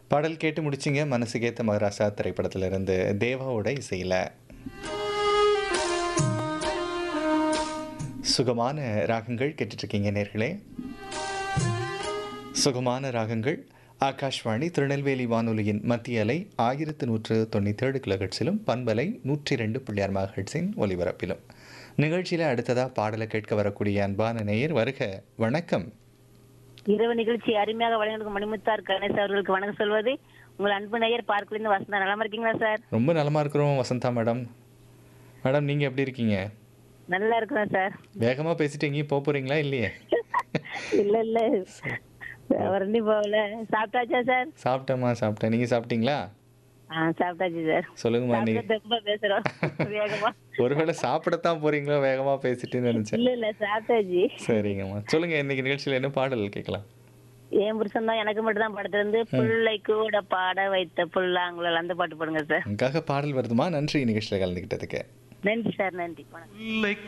பாடல் கேட்டு முடிச்சிங்க மனசுக்கேத்த மகராசா திரைப்படத்திலிருந்து தேவாவோட இசையில் சுகமான ராகங்கள் கேட்டுட்ருக்கீங்க நேர்களே சுகமான ராகங்கள் ஆகாஷ்வாணி திருநெல்வேலி வானொலியின் மத்திய அலை ஆயிரத்து நூற்று தொண்ணூற்றேழு கிலோஹெட்ஸிலும் பண்பலை நூற்றி ரெண்டு புள்ளியார் மகஹெட்ஸின் ஒலிபரப்பிலும் நிகழ்ச்சியில் அடுத்ததாக பாடலை கேட்க வரக்கூடிய அன்பான நேயர் வருக வணக்கம் இரவு நிகழ்ச்சி அருமையாக வழங்கின மணிமுத்தார் கணேஷ் அவர்களுக்கு வணக்கம் சொல்வது உங்கள் அன்பு நேயர் பார்க்கலிருந்து வசந்தா நலமா இருக்கீங்களா சார் ரொம்ப நலமாக இருக்கிறோம் வசந்தா மேடம் மேடம் நீங்கள் எப்படி இருக்கீங்க நல்லா இருக்கிறோம் சார் வேகமாக பேசிட்டு எங்கேயும் போக போகிறீங்களா இல்லையே இல்ல இல்ல வரண்டி போகல சாப்பிட்டாச்சா சார் சாப்பிட்டேம்மா சாப்பிட்டேன் நீங்கள் சாப்பிட்டீங்களா ஆ சாப்பிட்டாச்சு சார் சொல்லுங்கம்மா நீங்கள் சாப்பிட்டு ரொம்ப பேசுறோம் வேகமா ஒருவேளை சாப்பிடத்தான் போகிறீங்களோ வேகமாக பேசிட்டுன்னு நினச்சேன் இல்ல இல்ல சாப்பிட்டாச்சு சரிங்கம்மா சொல்லுங்கள் இன்னைக்கு நிகழ்ச்சியில் என்ன பாடல் கேட்கலாம் என் புருஷன் தான் எனக்கு மட்டும் தான் படத்துல இருந்து பிள்ளை கூட பாட வைத்த புல்லாங்குழல் அந்த பாட்டு போடுங்க சார் உங்களுக்காக பாடல் வருதுமா நன்றி நிகழ்ச்சியில் கலந்துக்கிட்டதுக்கு நன்றி சார் நன்றி வணக்கம் பிள்ளை